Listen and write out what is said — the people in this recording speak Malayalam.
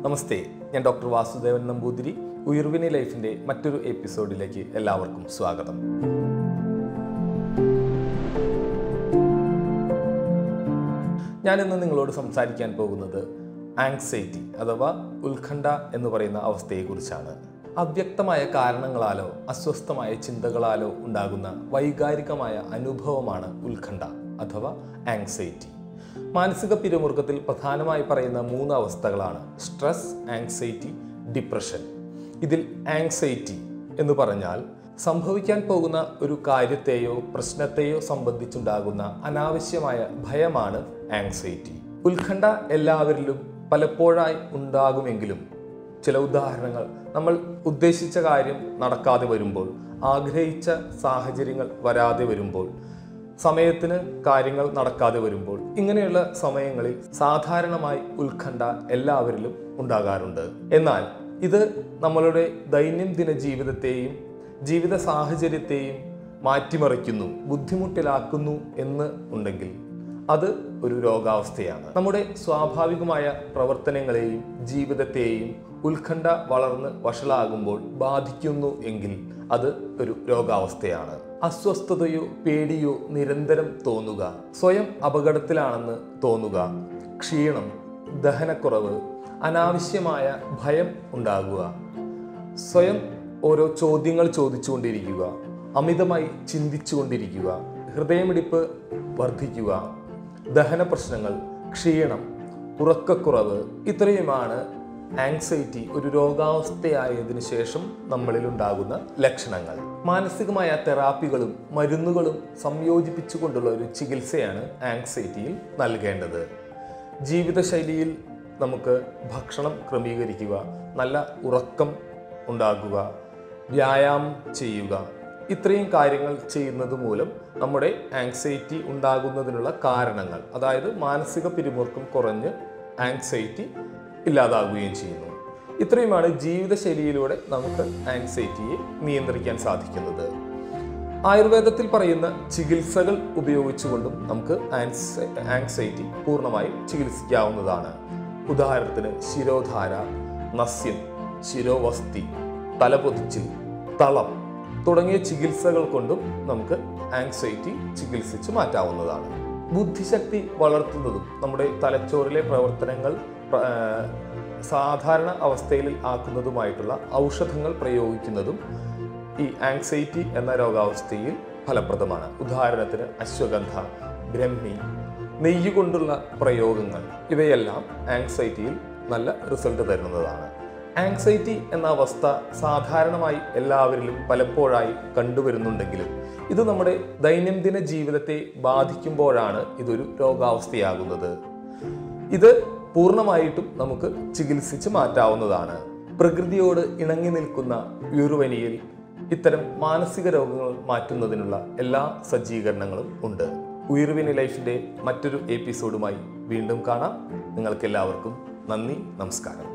നമസ്തേ ഞാൻ ഡോക്ടർ വാസുദേവൻ നമ്പൂതിരി ഉയർവിനി ലൈഫിൻ്റെ മറ്റൊരു എപ്പിസോഡിലേക്ക് എല്ലാവർക്കും സ്വാഗതം ഞാനിന്ന് നിങ്ങളോട് സംസാരിക്കാൻ പോകുന്നത് ആങ്സൈറ്റി അഥവാ ഉത്കണ്ഠ എന്ന് പറയുന്ന അവസ്ഥയെക്കുറിച്ചാണ് അവ്യക്തമായ കാരണങ്ങളാലോ അസ്വസ്ഥമായ ചിന്തകളാലോ ഉണ്ടാകുന്ന വൈകാരികമായ അനുഭവമാണ് ഉത്കണ്ഠ അഥവാ ആങ്സൈറ്റി മാനസിക പിരിമുറുക്കത്തിൽ പ്രധാനമായി പറയുന്ന മൂന്ന് അവസ്ഥകളാണ് സ്ട്രെസ് ആങ്സൈറ്റി ഡിപ്രഷൻ ഇതിൽ ആങ്സൈറ്റി എന്ന് പറഞ്ഞാൽ സംഭവിക്കാൻ പോകുന്ന ഒരു കാര്യത്തെയോ പ്രശ്നത്തെയോ സംബന്ധിച്ചുണ്ടാകുന്ന അനാവശ്യമായ ഭയമാണ് ആങ്സൈറ്റി ഉത്കണ്ഠ എല്ലാവരിലും പലപ്പോഴായി ഉണ്ടാകുമെങ്കിലും ചില ഉദാഹരണങ്ങൾ നമ്മൾ ഉദ്ദേശിച്ച കാര്യം നടക്കാതെ വരുമ്പോൾ ആഗ്രഹിച്ച സാഹചര്യങ്ങൾ വരാതെ വരുമ്പോൾ സമയത്തിന് കാര്യങ്ങൾ നടക്കാതെ വരുമ്പോൾ ഇങ്ങനെയുള്ള സമയങ്ങളിൽ സാധാരണമായി ഉത്കണ്ഠ എല്ലാവരിലും ഉണ്ടാകാറുണ്ട് എന്നാൽ ഇത് നമ്മളുടെ ദൈനംദിന ജീവിതത്തെയും ജീവിത സാഹചര്യത്തെയും മാറ്റിമറിക്കുന്നു ബുദ്ധിമുട്ടിലാക്കുന്നു എന്ന് ഉണ്ടെങ്കിൽ അത് ഒരു രോഗാവസ്ഥയാണ് നമ്മുടെ സ്വാഭാവികമായ പ്രവർത്തനങ്ങളെയും ജീവിതത്തെയും ഉത്കണ്ഠ വളർന്ന് വഷളാകുമ്പോൾ ബാധിക്കുന്നു എങ്കിൽ അത് ഒരു രോഗാവസ്ഥയാണ് അസ്വസ്ഥതയോ പേടിയോ നിരന്തരം തോന്നുക സ്വയം അപകടത്തിലാണെന്ന് തോന്നുക ക്ഷീണം ദഹനക്കുറവ് അനാവശ്യമായ ഭയം ഉണ്ടാകുക സ്വയം ഓരോ ചോദ്യങ്ങൾ ചോദിച്ചുകൊണ്ടിരിക്കുക അമിതമായി ചിന്തിച്ചുകൊണ്ടിരിക്കുക ഹൃദയമിടിപ്പ് വർദ്ധിക്കുക ദഹന പ്രശ്നങ്ങൾ ക്ഷീണം ഉറക്കക്കുറവ് ഇത്രയുമാണ് ആങ്സൈറ്റി ഒരു രോഗാവസ്ഥയായതിനു ശേഷം നമ്മളിൽ ഉണ്ടാകുന്ന ലക്ഷണങ്ങൾ മാനസികമായ തെറാപ്പികളും മരുന്നുകളും സംയോജിപ്പിച്ചുകൊണ്ടുള്ള ഒരു ചികിത്സയാണ് ആങ്സൈറ്റിയിൽ നൽകേണ്ടത് ജീവിതശൈലിയിൽ നമുക്ക് ഭക്ഷണം ക്രമീകരിക്കുക നല്ല ഉറക്കം ഉണ്ടാക്കുക വ്യായാമം ചെയ്യുക ഇത്രയും കാര്യങ്ങൾ ചെയ്യുന്നത് മൂലം നമ്മുടെ ആങ്സൈറ്റി ഉണ്ടാകുന്നതിനുള്ള കാരണങ്ങൾ അതായത് മാനസിക പിരിമുറുക്കം കുറഞ്ഞ് ആങ്സൈറ്റി ഇല്ലാതാകുകയും ചെയ്യുന്നു ഇത്രയുമാണ് ജീവിതശൈലിയിലൂടെ നമുക്ക് ആങ്സൈറ്റിയെ നിയന്ത്രിക്കാൻ സാധിക്കുന്നത് ആയുർവേദത്തിൽ പറയുന്ന ചികിത്സകൾ ഉപയോഗിച്ചുകൊണ്ടും നമുക്ക് ആൻസ- ആങ്സൈറ്റി പൂർണ്ണമായും ചികിത്സിക്കാവുന്നതാണ് ഉദാഹരണത്തിന് ശിരോധാര നസ്യം ശിരോവസ്തി തലപൊതിച്ചിൽ തളം തുടങ്ങിയ ചികിത്സകൾ കൊണ്ടും നമുക്ക് ആങ്സൈറ്റി ചികിത്സിച്ച് മാറ്റാവുന്നതാണ് ബുദ്ധിശക്തി വളർത്തുന്നതും നമ്മുടെ തലച്ചോറിലെ പ്രവർത്തനങ്ങൾ പ്ര- ആ, സാധാരണ അവസ്ഥയിൽ ആക്കുന്നതുമായിട്ടുള്ള ഔഷധങ്ങൾ പ്രയോഗിക്കുന്നതും ഈ ആങ്സൈറ്റി എന്ന രോഗാവസ്ഥയിൽ ഫലപ്രദമാണ് ഉദാഹരണത്തിന് അശ്വഗന്ധ ബ്രഹ്മി നെയ്യ് കൊണ്ടുള്ള പ്രയോഗങ്ങൾ ഇവയെല്ലാം ആങ്സൈറ്റിയിൽ നല്ല റിസൾട്ട് തരുന്നതാണ് ആങ്സൈറ്റി എന്ന അവസ്ഥ സാധാരണമായി എല്ലാവരിലും പലപ്പോഴായി കണ്ടുവരുന്നുണ്ടെങ്കിലും ഇത് നമ്മുടെ ദൈനംദിന ജീവിതത്തെ ബാധിക്കുമ്പോഴാണ് ഇതൊരു രോഗാവസ്ഥയാകുന്നത് ഇത് പൂർണ്ണമായിട്ടും നമുക്ക് ചികിത്സിച്ച് മാറ്റാവുന്നതാണ് പ്രകൃതിയോട് ഇണങ്ങി നിൽക്കുന്ന യുറുവനിയിൽ ഇത്തരം മാനസിക രോഗങ്ങൾ മാറ്റുന്നതിനുള്ള എല്ലാ സജ്ജീകരണങ്ങളും ഉണ്ട് ഉയർവിനി ലൈഫിന്റെ മറ്റൊരു എപ്പിസോഡുമായി വീണ്ടും കാണാം നിങ്ങൾക്ക് എല്ലാവർക്കും നന്ദി നമസ്കാരം